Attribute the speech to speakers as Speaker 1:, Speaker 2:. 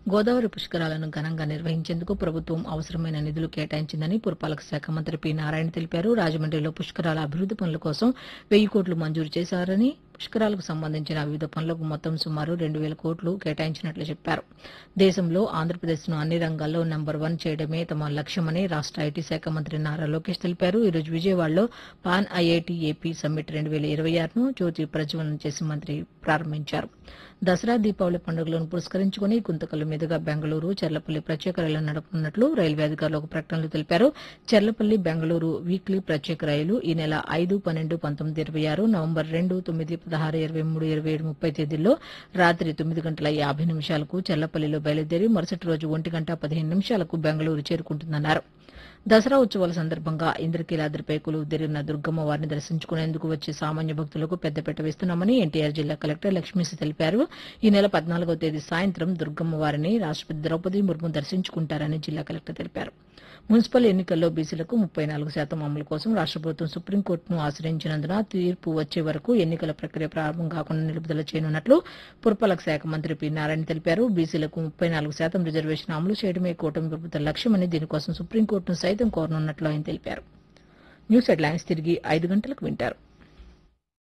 Speaker 1: గోదావరి పుష్కరాలను ఘనంగా నిర్వహించేందుకు ప్రభుత్వం అవసరమైన నిధులు కేటాయించిందని పురపాలక శాఖ మంత్రి పి నారాయణ తెలిపారు రాజమండ్రిలో పుష్కరాల అభివృద్ది పనుల కోసం వెయ్యి కోట్లు మంజూరు చేశారని పుష్కరాలకు సంబంధించిన వివిధ పనులకు మొత్తం సుమారు రెండు వేల కోట్లు కేటాయించినట్లు చెప్పారు దేశంలో ఆంధ్రప్రదేశ్ను అన్ని రంగాల్లో నంబర్ వన్ చేయడమే తమ లక్ష్యమని రాష్ట ఐటీ శాఖ మంత్రి నారా లోకేష్ తెలిపారు ఈ రోజు విజయవాడలో పాన్ ఐఐటి ఏపీ సమ్మిట్ రెండు వేల ఇరవై ఆరును జ్యోతి ప్రజ్వలన చేసి మంత్రి ప్రారంభించారు దసరా దీపావళి పండుగలను పురస్కరించుకుని గుంతకల్లు మీదుగా బెంగళూరు చెర్లపల్లి ప్రత్యేక రైలు నడపనున్నట్లు రైల్వే అధికారులు ఒక ప్రకటనలో తెలిపారు చెర్లపల్లి బెంగళూరు వీక్లీ ప్రత్యేక రైలు ఈ నెల ఐదు పన్నెండు పంతొమ్మిది ఇరవై ఆరు నవంబర్ రెండు తొమ్మిది పదహారు ఇరవై మూడు ఇరవై ఏడు ముప్పై తేదీల్లో రాత్రి తొమ్మిది గంటల యాభై నిమిషాలకు చెర్లపల్లిలో బయలుదేరి మరుసటి రోజు ఒంటి గంట పదిహేను నిమిషాలకు బెంగళూరు చేరుకుంటుందన్నారు దసరా ఉత్సవాల సందర్భంగా ఇంద్రకీలాద్రిపై కొలువు తీరిన దుర్గమ్మ వారిని దర్శించుకునేందుకు వచ్చే సామాన్య భక్తులకు పెద్దపీట వేస్తున్నామని ఎన్టీఆర్ జిల్లా కలెక్టర్ లక్ష్మీసి తెలిపారు ఈ నెల పద్నాలుగో తేదీ సాయంత్రం దుర్గమ్మ వారిని రాష్టపతి ద్రౌపది ముర్ము దర్శించుకుంటారని జిల్లా కలెక్టర్ తెలిపారు మున్సిపల్ ఎన్నికల్లో బీసీలకు ముప్పై నాలుగు శాతం అమలు కోసం రాష్ట ప్రభుత్వం సుప్రీంకోర్టును ఆశ్రయించినందున తీర్పు వచ్చే వరకు ఎన్నికల ప్రక్రియ ప్రారంభం కాకుండా నిలుపుదల చేయనున్నట్లు పురపాలక శాఖ మంత్రి పి నారాయణ తెలిపారు బీసీలకు ముప్పై నాలుగు శాతం రిజర్వేషన్ అమలు చేయడమే కూటమి ప్రభుత్వ లక్ష్యమని దీనికోసం సుప్రీంకోర్టును సైతం కోరనున్నట్లు ఆయన తెలిపారు న్యూస్ హెడ్లైన్స్ తిరిగి ఐదు గంటలకు వింటారు